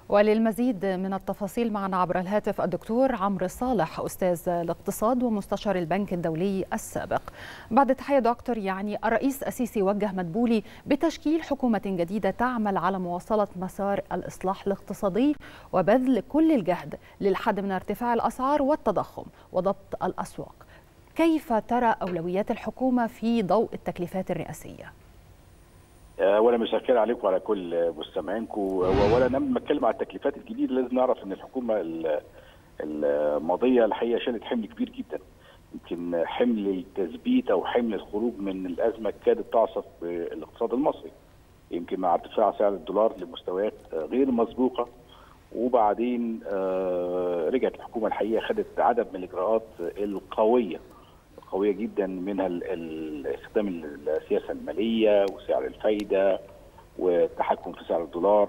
وللمزيد من التفاصيل معنا عبر الهاتف الدكتور عمرو صالح استاذ الاقتصاد ومستشار البنك الدولي السابق. بعد تحيه دكتور يعني الرئيس السيسي وجه مدبولي بتشكيل حكومه جديده تعمل على مواصله مسار الاصلاح الاقتصادي وبذل كل الجهد للحد من ارتفاع الاسعار والتضخم وضبط الاسواق. كيف ترى اولويات الحكومه في ضوء التكليفات الرئاسيه؟ اولا مساء الخير عليكم وعلى كل مستمعينكم واولا لما نتكلم على التكليفات الكبيره لازم نعرف ان الحكومه الماضيه الحقيقه شالت حمل كبير جدا يمكن حمل التثبيت او حمل الخروج من الازمه كادت تعصف بالاقتصاد المصري يمكن مع ارتفاع سعر الدولار لمستويات غير مسبوقه وبعدين رجعت الحكومه الحقيقه خدت عدد من الاجراءات القويه قويه جدا منها استخدام السياسه الماليه وسعر الفايده والتحكم في سعر الدولار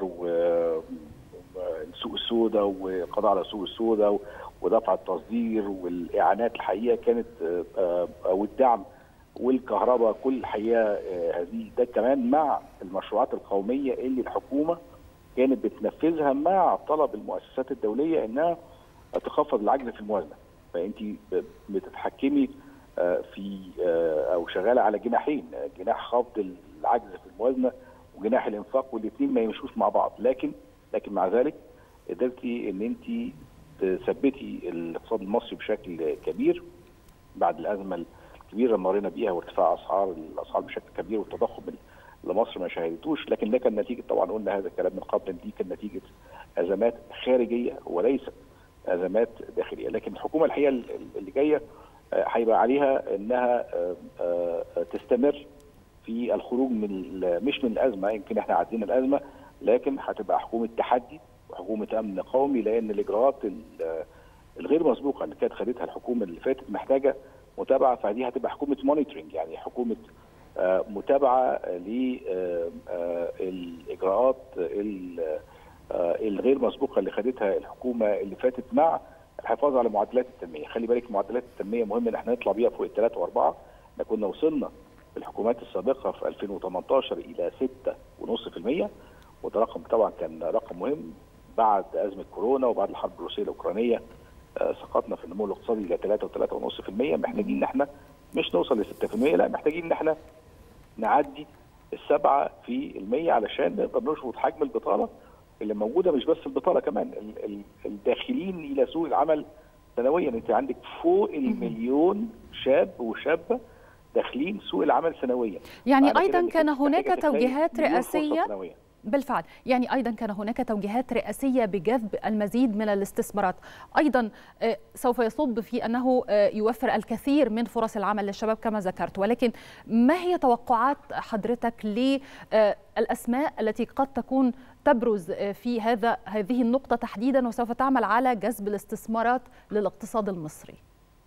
والسوق السوداء وقضاء على السوق السوداء ودفع التصدير والاعانات الحقيقه كانت والدعم والكهرباء كل الحقيقه هذه ده كمان مع المشروعات القوميه اللي الحكومه كانت بتنفذها مع طلب المؤسسات الدوليه انها تخفض العجز في الموازنه فانت بتتحكمي في او شغاله على جناحين جناح خفض العجز في الموازنه وجناح الانفاق والاثنين ما يمشوش مع بعض لكن لكن مع ذلك قدرتي ان انت تثبتي الاقتصاد المصري بشكل كبير بعد الازمه الكبيره اللي مرينا بيها وارتفاع اسعار الاسعار بشكل كبير والتضخم اللي مصر ما شهدتوش لكن ده كان نتيجه طبعا قلنا هذا الكلام من قبل دي كان نتيجه ازمات خارجيه وليست ازمات داخليه لكن الحكومه الحقيقه اللي جايه هيبقى عليها انها تستمر في الخروج من مش من الازمه يمكن احنا عدينا الازمه لكن هتبقى حكومه تحدي وحكومه امن قومي لان الاجراءات الغير مسبوقه اللي كانت خدتها الحكومه اللي فاتت محتاجه متابعه فدي هتبقى حكومه مونيتورنج يعني حكومه متابعه للاجراءات الغير مسبوقه اللي خدتها الحكومه اللي فاتت مع الحفاظ على معدلات التنميه، خلي بالك معدلات التنميه مهم ان احنا نطلع بيها فوق الثلاثه واربعه، احنا كنا وصلنا في الحكومات السابقه في 2018 الى 6.5% وده رقم طبعا كان رقم مهم بعد ازمه كورونا وبعد الحرب الروسيه الاوكرانيه آه سقطنا في النمو الاقتصادي الى 3 و3.5% محتاجين ان احنا مش نوصل ل 6% لا محتاجين ان احنا نعدي السبعة في المية علشان نقدر نشفط حجم البطالة اللي موجوده مش بس البطاله كمان الداخلين الى سوق العمل سنويا انت عندك فوق المليون شاب وشابه داخلين سوق العمل سنويا يعني ايضا كان هناك توجيهات رئاسيه بالفعل يعني ايضا كان هناك توجيهات رئاسيه بجذب المزيد من الاستثمارات ايضا سوف يصب في انه يوفر الكثير من فرص العمل للشباب كما ذكرت ولكن ما هي توقعات حضرتك للاسماء التي قد تكون تبرز في هذا هذه النقطه تحديدا وسوف تعمل على جذب الاستثمارات للاقتصاد المصري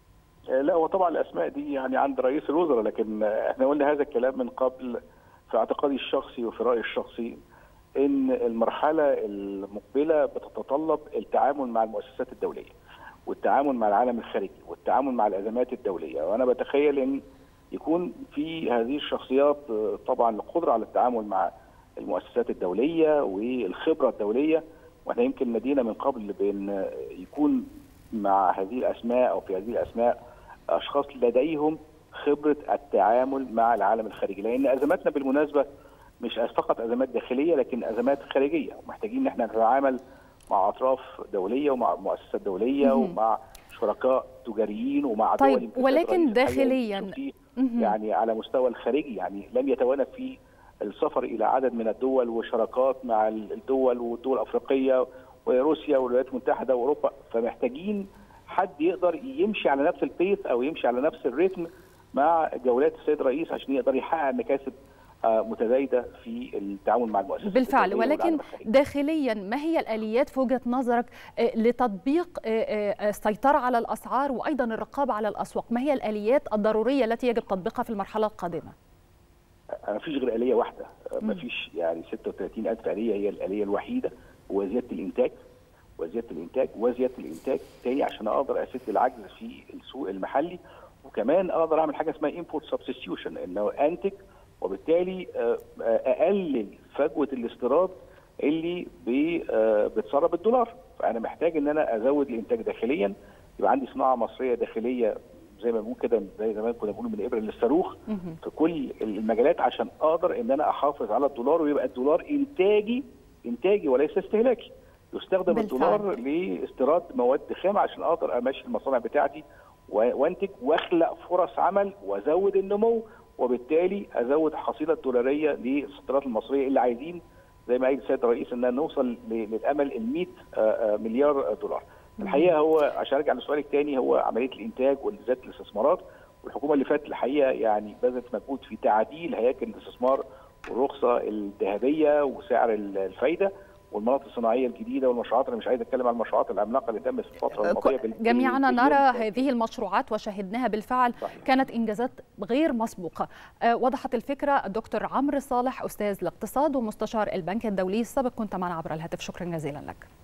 لا هو طبعا الاسماء دي يعني عند رئيس الوزراء لكن احنا قلنا هذا الكلام من قبل في اعتقادي الشخصي وفي رايي الشخصي ان المرحله المقبله بتتطلب التعامل مع المؤسسات الدوليه والتعامل مع العالم الخارجي والتعامل مع الازمات الدوليه وانا بتخيل ان يكون في هذه الشخصيات طبعا القدره على التعامل مع المؤسسات الدوليه والخبره الدوليه واحنا يمكن نادينا من قبل بان يكون مع هذه الاسماء او في هذه الاسماء اشخاص لديهم خبره التعامل مع العالم الخارجي لان ازماتنا بالمناسبه مش فقط ازمات داخليه لكن ازمات خارجيه ومحتاجين ان احنا نتعامل مع اطراف دوليه ومع مؤسسات دوليه مم. ومع شركاء تجاريين ومع طيب دول ولكن داخليا يعني على مستوى الخارجي يعني لم يتوانى في السفر الى عدد من الدول وشراكات مع الدول والدول الافريقيه وروسيا والولايات المتحده واوروبا فمحتاجين حد يقدر يمشي على نفس البيس او يمشي على نفس الريتم مع جولات السيد الرئيس عشان يقدر يحقق مكاسب متزايده في التعامل مع المؤسسات بالفعل ولكن داخليا ما هي الاليات في وجهه نظرك لتطبيق السيطره على الاسعار وايضا الرقابه على الاسواق ما هي الاليات الضروريه التي يجب تطبيقها في المرحله القادمه ما فيش غير اليه واحده ما فيش يعني 36000 اليه هي الاليه الوحيده هو زياده الانتاج وزياده الانتاج وزياده الانتاج تاني عشان اقدر اسد العجز في السوق المحلي وكمان اقدر اعمل حاجه اسمها امبورت سبستيوشن انه انتج وبالتالي اقلل فجوه الاستيراد اللي بتسرب الدولار فانا محتاج ان انا ازود الانتاج داخليا يبقى عندي صناعه مصريه داخليه زي ما بنقول كده زي زمان كنا بنقول من الابره للصاروخ في كل المجالات عشان اقدر ان انا احافظ على الدولار ويبقى الدولار انتاجي انتاجي وليس استهلاكي يستخدم بالفعل. الدولار لاستيراد مواد خام عشان اقدر امشي المصانع بتاعتي وانتج واخلق فرص عمل وازود النمو وبالتالي ازود الحصيله الدولاريه للصادرات المصريه اللي عايزين زي ما قال السيد الرئيس ان نوصل للامل ال 100 مليار دولار. الحقيقه هو عشان ارجع لسؤالك تاني هو عمليه الانتاج وزياده الاستثمارات والحكومه اللي فاتت الحقيقه يعني بذلت مجهود في تعديل هياكل الاستثمار والرخصه الذهبيه وسعر الفايده والمناطق الصناعيه الجديده والمشروعات انا مش عايز اتكلم عن المشروعات العملاقه اللي تمت في الفتره الماضيه جميعنا نرى هذه المشروعات وشاهدناها بالفعل صحيح. كانت انجازات غير مسبوقه أه وضحت الفكره الدكتور عمرو صالح استاذ الاقتصاد ومستشار البنك الدولي السابق كنت معنا عبر الهاتف شكرا جزيلا لك